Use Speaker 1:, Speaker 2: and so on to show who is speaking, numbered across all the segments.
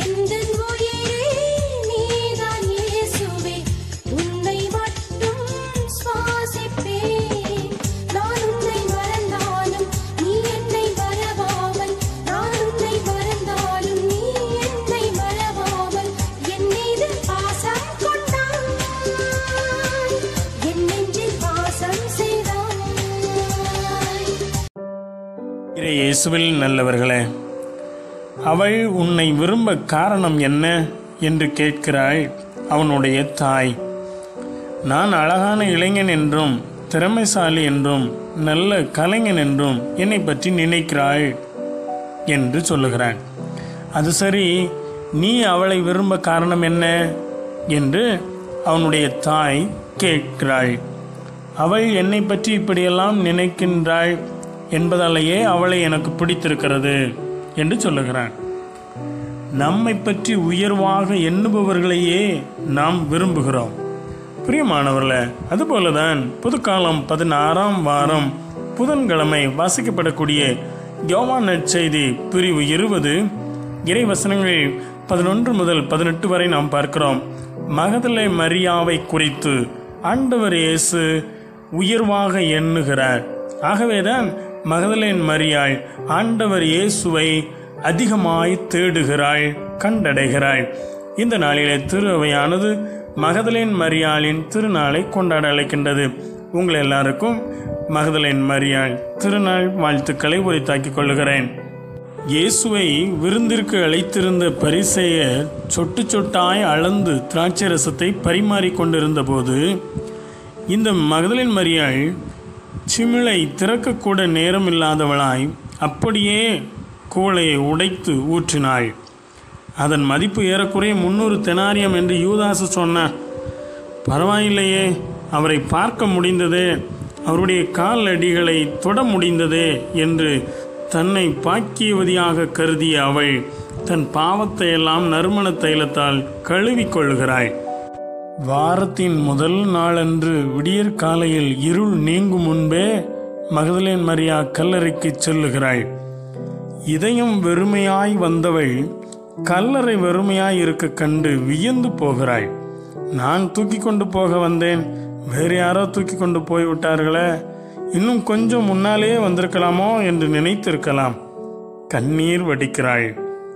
Speaker 1: எந்தன் உயிரே நீதான் இயேசுவே உன்னை மட்டும் சுவாசிப்பேன் நான் உன்னை மறந்தாலும் நீ என்னை மறவாமல் நான் உன்னை மறந்தாலும் நீ என்னை மறவாமல் என் மீது பாசம் கொண்டாய் என் நெஞ்சில் வாசம் செய்தாய்
Speaker 2: இறை இயேசுவில் நல்லவர்களே அவள் உன்னை விரும்ப காரணம் என்ன என்று கேட்கிறாள் அவனுடைய தாய் நான் அழகான இளைஞன் என்றும் திறமைசாலி என்றும் நல்ல கலைஞன் என்றும் என்னை பற்றி நினைக்கிறாள் என்று சொல்லுகிறான் அது சரி நீ அவளை விரும்ப காரணம் என்ன என்று அவனுடைய தாய் கேட்கிறாள் அவள் என்னை பற்றி இப்படியெல்லாம் நினைக்கின்றாள் என்பதாலேயே அவளை எனக்கு பிடித்திருக்கிறது என்று சொல்லுகிறான் நம்மை பற்றி உயர்வாக எண்ணுபவர்களையே நாம் விரும்புகிறோம் பிரியமானவர்களே அதுபோலதான் புதுக்காலம் பதினாறாம் வாரம் புதன்கிழமை வாசிக்கப்படக்கூடிய யோவான் நற்செய்தி பிரிவு இருபது இறைவசனங்கள் பதினொன்று முதல் பதினெட்டு வரை நாம் பார்க்கிறோம் மகதலை மரியாவை குறித்து ஆண்டவர் இயேசு உயர்வாக எண்ணுகிறார் ஆகவேதான் மகதலேன் மரியாள் ஆண்டவர் இயேசுவை அதிகமாய் தேடுகிறாள் கண்டடைகிறாள் இந்த நாளிலே திருவையானது மகதலேன் மரியாளின் திருநாளை கொண்டாட அழைக்கின்றது உங்கள் எல்லாருக்கும் மகதலேன் மரியாள் திருநாள் வாழ்த்துக்களை உரித்தாக்கிக் கொள்ளுகிறேன் இயேசுவை விருந்திற்கு அழைத்திருந்த பரிசேயர் சொட்டு சொட்டாய் அளந்து திராட்சை ரசத்தை பரிமாறிக் கொண்டிருந்த போது இந்த மகதலின் மரியாள் சிமிழை திறக்கக்கூட நேரம் இல்லாதவளாய் அப்படியே குவளையை உடைத்து ஊற்றினாள் அதன் மதிப்பு ஏறக்குறைய முன்னூறு தெனாரியம் என்று யூதாசு சொன்னார் பரவாயில்லையே அவரை பார்க்க முடிந்ததே அவருடைய கால் அடிகளை தொட முடிந்ததே என்று தன்னை பாக்கியவதியாக கருதிய அவள் தன் பாவத்தை எல்லாம் நறுமண தைலத்தால் கழுவிக் கொள்கிறாள் வாரத்தின் முதல் நாளன்று விடியற் காலையில் இருள் நீங்கும் முன்பே மகதலேன் மரியா கல்லறைக்கு செல்லுகிறாள் இதயம் வெறுமையாய் வந்தவள் கல்லறை வெறுமையாய் இருக்க கண்டு வியந்து போகிறாள் நான் தூக்கி கொண்டு போக வந்தேன் வேறு யாரோ தூக்கி கொண்டு போய்விட்டார்களே இன்னும் கொஞ்சம் முன்னாலே வந்திருக்கலாமோ என்று நினைத்திருக்கலாம் கண்ணீர் வடிக்கிறாள்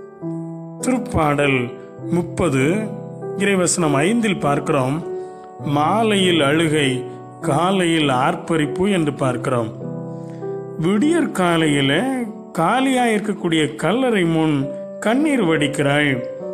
Speaker 2: திருப்பாடல் முப்பது இறைவசனம் ஐந்தில் பார்க்கிறோம் மாலையில் அழுகை காலையில் ஆர்ப்பரிப்பு என்று பார்க்கிறோம் விடியற் காலையில காலியாய் இருக்கக்கூடிய கல்லறை முன் கண்ணீர் வடிக்கிறாள்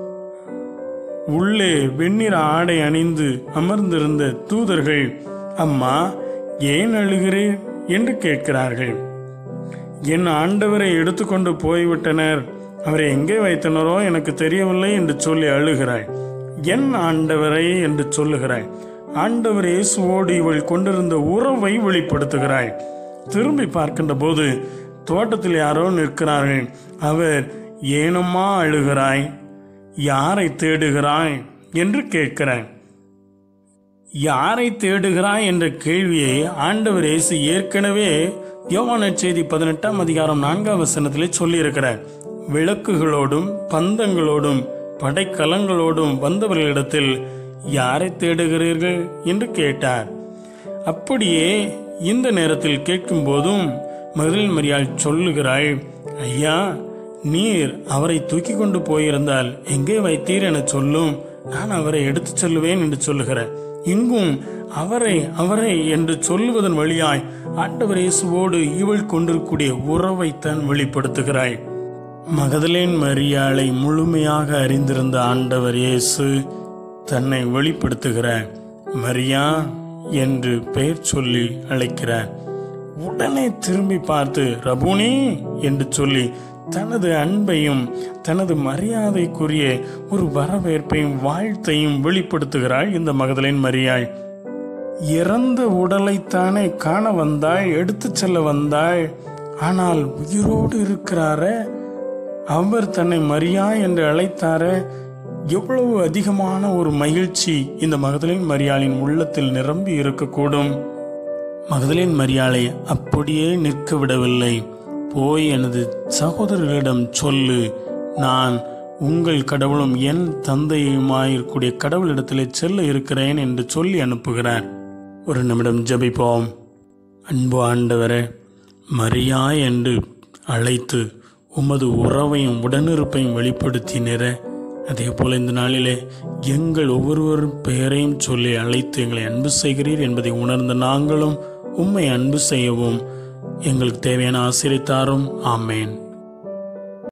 Speaker 2: உள்ளே வெண்ணிற ஆடை அணிந்து அமர்ந்திருந்த தூதர்கள் அம்மா ஏன் அழுகிறேன் என்று கேட்கிறார்கள் என் ஆண்டவரை எடுத்துக்கொண்டு போய்விட்டனர் அவரை எங்கே வைத்தனரோ எனக்கு தெரியவில்லை என்று சொல்லி அழுகிறாய் என் ஆண்டவரை என்று சொல்லுகிறாய் ஆண்டவர் இயேசுவோடு இவள் கொண்டிருந்த உறவை வெளிப்படுத்துகிறாய் திரும்பி பார்க்கின்ற போது தோட்டத்தில் யாரோ நிற்கிறார்கள் அவர் ஏனம்மா அழுகிறாய் யாரை தேடுகிறாய் என்று கேட்கிறாய் யாரை தேடுகிறாய் என்ற கேள்வியை ஆண்டவர் இயேசு ஏற்கனவே யோவான செய்தி பதினெட்டாம் அதிகாரம் நான்காம் வசனத்திலே சொல்லியிருக்கிறார் விளக்குகளோடும் பந்தங்களோடும் படைக்கலங்களோடும் வந்தவர்களிடத்தில் யாரை தேடுகிறீர்கள் என்று கேட்டார் அப்படியே இந்த நேரத்தில் கேட்கும் போதும் மகளிர் மரியாள் சொல்லுகிறாள் ஐயா நீர் அவரை தூக்கி கொண்டு போயிருந்தால் எங்கே வைத்தீர் என சொல்லும் நான் அவரை எடுத்துச் செல்லுவேன் என்று சொல்லுகிறேன் இங்கும் அவரை அவரை என்று சொல்லுவதன் வழியாய் ஆண்டவர் இயேசுவோடு இவள் கொண்டிருக்கூடிய உறவைத்தான் வெளிப்படுத்துகிறாய் மகதலேன் மரியாளை முழுமையாக அறிந்திருந்த ஆண்டவர் இயேசு தன்னை வெளிப்படுத்துகிறார் மரியா என்று பெயர் சொல்லி அழைக்கிறார் உடனே திரும்பி பார்த்து ரபுனி என்று சொல்லி தனது அன்பையும் தனது மரியாதைக்குரிய ஒரு வரவேற்பையும் வாழ்த்தையும் வெளிப்படுத்துகிறாள் இந்த மகதலின் மரியாள் இறந்த உடலைத்தானே காண வந்தாள் எடுத்துச் செல்ல வந்தாள் ஆனால் உயிரோடு இருக்கிறாரே அவர் தன்னை மரியா என்று அழைத்தாரே எவ்வளவு அதிகமான ஒரு மகிழ்ச்சி இந்த மகதலின் மரியாளின் உள்ளத்தில் நிரம்பி இருக்கக்கூடும் மகதலின் மரியாளை அப்படியே நிற்க விடவில்லை போய் எனது சகோதரர்களிடம் சொல்லு நான் உங்கள் கடவுளும் என் தந்தையுமாயிருக்கூடிய கடவுளிடத்திலே செல்ல இருக்கிறேன் என்று சொல்லி அனுப்புகிறார் ஒரு நிமிடம் ஜெபிப்போம் அன்பு ஆண்டவரே மரியா என்று அழைத்து உமது உறவையும் உடனிருப்பையும் வெளிப்படுத்தினர அதே போல இந்த நாளிலே எங்கள் ஒவ்வொருவர் பெயரையும் சொல்லி அழைத்து எங்களை அன்பு செய்கிறீர் என்பதை உணர்ந்த நாங்களும் உம்மை அன்பு செய்யவும் எங்களுக்கு தேவையான ஆசிரியத்தாரும் ஆமேன்